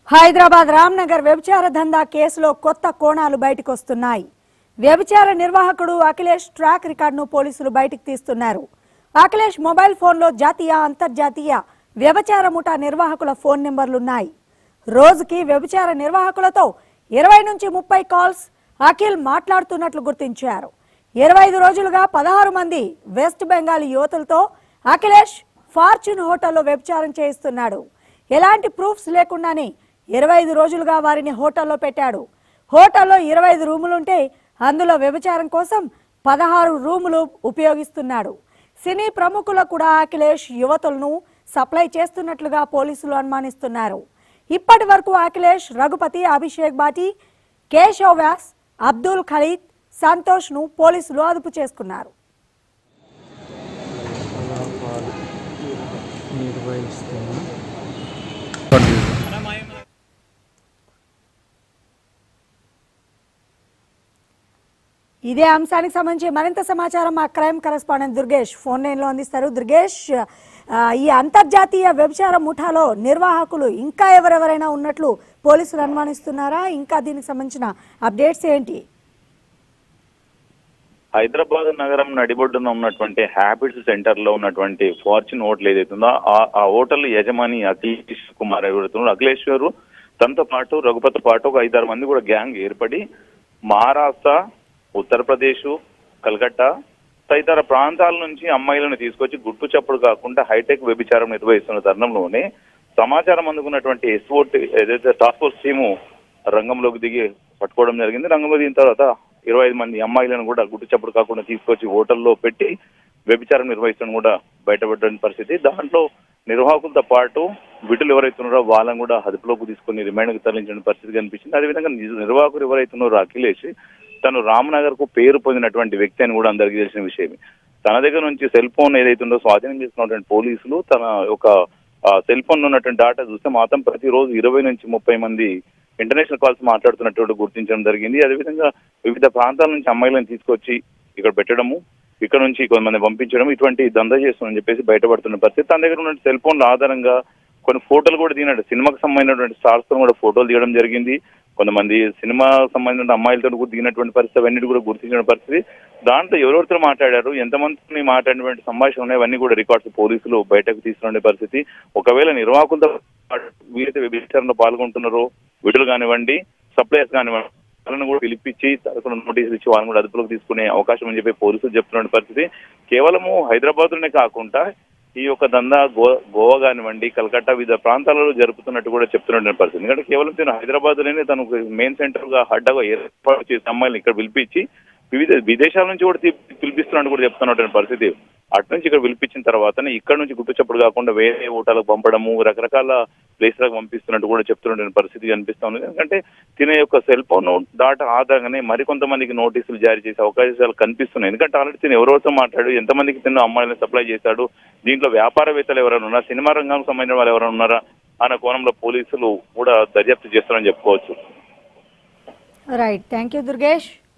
హైదరాబాద్ రామ్నగర్ వ్యభిచార దందా కేసులో కొత్త కోణాలు బయటకొస్తున్నాయి వ్యభిచార నిర్వాహకుడు అఖిలేష్ ట్రాక్ రికార్డును పోలీసులు బయటకు తీస్తున్నారు అఖిలేష్ మొబైల్ ఫోన్లో జాతీయ అంతర్జాతీయ వ్యభిచార ముఠా నిర్వాహకుల ఫోన్ నెంబర్లున్నాయి రోజుకి వ్యభిచార నిర్వాహకులతో ఇరవై నుంచి ముప్పై కాల్స్ అఖిల్ మాట్లాడుతున్నట్లు గుర్తించారు ఇరవై ఐదు రోజులుగా పదహారు మంది వెస్ట్ బెంగాల్ యువతులతో అఖిలేష్ ఫార్చ్యూన్ హోటల్లో వ్యభిచారం చేయిస్తున్నాడు ఎలాంటి ప్రూఫ్స్ లేకుండానే ఇరవై ఐదు రోజులుగా వారిని హోటల్లో పెట్టాడు హోటల్లో ఇరవై ఐదు రూములుంటే అందులో వ్యభిచారం కోసం పదహారు రూములు ఉపయోగిస్తున్నాడు సినీ ప్రముఖులకు కూడా అఖిలేష్ యువతులను సప్లై చేస్తున్నట్లుగా పోలీసులు అనుమానిస్తున్నారు ఇప్పటి వరకు అఖిలేష్ రఘుపతి అభిషేక్ బాటి కేశవ్ వ్యాస్ అబ్దుల్ ఖలీద్ సంతోష్ను పోలీసులు అదుపు చేసుకున్నారు కళాపాలు నిర్వహిస్తున్న ఇదే అంశానికి సంబంధించి మరింత సమాచారం మా క్రైమ్ కరెస్పాండెంట్ దుర్గేష్ ఫోన్ లైన్లో అందిస్తారు దుర్గేష్ ఆ, ఈ అంతర్జాతీయ వ్యభిచార ముఠాలో నిర్వాహకులు ఇంకా ఎవరెవరైనా ఉన్నట్లు పోలీసులు అనుమానిస్తున్నారా ఇంకా దీనికి సంబంధించిన అప్డేట్స్ ఏంటి హైదరాబాద్ నగరం నడిబొడ్డున ఉన్నటువంటి హ్యాబిట్స్ సెంటర్ లో ఉన్నటువంటి ఫార్చ్యూన్ హోటల్ ఏదైతుందో ఆ- ఆ హోటల్ యజమాని అఖిలేష్ కుమార్ ఎవరుతున్నాడు అఖిలేశ్వరు తనతో పాటు రఘుపతి పాటు ఒక ఐదారు మంది కూడా గ్యాంగ్ ఏర్పడి మహారాష్ట్ర ఉత్తరప్రదేశ్ కలకత్తా తదితర ప్రాంతాల నుంచి అమ్మాయిలను తీసుకొచ్చి గుట్టు చప్పుడు కాకుండా హైటెక్ వ్యభిచారం నిర్వహిస్తున్న తరుణంలోనే సమాచారం అందుకున్నటువంటి ఎస్ఓట్ ఏదైతే టాస్క్ ఫోర్స్ టీము రంగంలోకి దిగి పట్టుకోవడం జరిగింది రంగంలో దిగిన తర్వాత ఇరవై ఐదు మంది అమ్మాయిలను కూడా గుట్టు చప్పుడు కాకుండా తీసుకొచ్చి హోటల్లో పెట్టి వ్యభిచారం నిర్వహించడం కూడా బయటపడిన పరిస్థితి దాంట్లో నిర్వాహకులతో పాటు విటులు ఎవరైతే ఉన్నారో వాళ్ళని కూడా అదుపులోకి తీసుకుని రిమైండ్కి తరలించిన పరిస్థితి కనిపించింది అదేవిధంగా నిజ- నిర్వాహకులు ఎవరైతే ఉన్నారో అఖిలేష్ తను రామ్నగర్ కు పేరు పొందినటువంటి వ్యక్తి అని కూడా అందరికీ తెలిసిన విషయమే తన దగ్గర నుంచి సెల్ ఫోన్ ఏదైతే ఉందో స్వాధీనం చేసుకున్నటువంటి పోలీసులు తన యొక్క సెల్ ఫోన్ ఉన్నటువంటి డాటా చూస్తే మాత్రం ప్రతిరోజు ఇరవై నుంచి ముప్పై మంది ఇంటర్నేషనల్ కాల్స్ మాట్లాడుతున్నట్టు గుర్తించడం జరిగింది అదేవిధంగా వివిధ ప్రాంతాల నుంచి అమ్మాయిలను తీసుకొచ్చి ఇక్కడ పెట్టడము ఇక్కడ నుంచి కొంతమంది పంపించడం ఇటువంటి దందా చేస్తుందని చెప్పేసి బయటపడుతున్న పరిస్థితి తన దగ్గర ఉన్న సెల్ ఫోన్ల ఆధారంగా కొన్ని ఫోటోలు కూడా దిగినట్టు సినిమాకి సంబంధించినటువంటి స్టార్స్ తో కూడా ఫోటోలు తీయడం జరిగింది కొంతమంది సినిమా సంబంధించిన అమ్మాయిలతో కూడా దిగినటువంటి పరిస్థితి అవన్నీ కూడా గుర్తించిన పరిస్థితి దాంట్లో ఎవరెవరితో మాట్లాడారు ఎంతమంది మాట్లాడినటువంటి సంభాషణ ఉన్నాయి అవన్నీ కూడా రికార్డ్స్ పోలీసులు బయటకు తీసుకునే పరిస్థితి ఒకవేళ నిర్వాహకులతో పాటు వీరైతే వ్యభిచారంలో పాల్గొంటున్నారో విడుదల కానివ్వండి సప్లైయర్స్ కానివ్వండి వాళ్ళని కూడా పిలిపించి తరఫున నోటీసులు ఇచ్చి వాళ్ళని కూడా అదుపులోకి తీసుకునే అవకాశం అని చెప్పి పోలీసులు చెప్తున్న పరిస్థితి కేవలము హైదరాబాద్ లోనే కాకుండా ఈ యొక్క దందా గో గోవా కానివ్వండి కలకత్తా వివిధ ప్రాంతాలలో జరుపుతున్నట్టు కూడా చెప్తున్న పరిస్థితి ఎందుకంటే కేవలం తను హైదరాబాద్ లోనే తను మెయిన్ సెంటర్ గా హడ్డగా ఏర్పాటు చేసి అమ్మాయిలను ఇక్కడ పిలిపించి వివిధ విదేశాల నుంచి కూడా తీ- పిలిపిస్తున్నట్టు కూడా చెప్తున్నటువంటి పరిస్థితి అటు నుంచి ఇక్కడ పిలిపించిన తర్వాతనే ఇక్కడ నుంచి గుట్టు చప్పుడు కాకుండా వేరే ఓటాలకు పంపడము రకరకాల ప్లేస్లకు పంపిస్తున్నట్టు కూడా చెప్తున్నటువంటి పరిస్థితి కనిపిస్తా ఉంది ఎందుకంటే తినే యొక్క సెల్ ఫోన్ డాటా ఆధారంగానే మరికొంతమందికి నోటీసులు జారీ చేసే అవకాశాలు కనిపిస్తున్నాయి ఎందుకంటే ఆల్రెడీ తిని ఎవరెవరితో మాట్లాడు ఎంతమందికి తిన్న అమ్మాయిలను సప్లై చేశాడు దీంట్లో వ్యాపారవేత్తలు ఎవరైనా ఉన్నారా సినిమా రంగానికి సంబంధించిన వాళ్ళు ఎవరైనా ఉన్నారా అన్న కోణంలో పోలీసులు కూడా దర్యాప్తు చేస్తారని చెప్పుకోవచ్చు రైట్ థ్యాంక్ యూ దుర్గేష్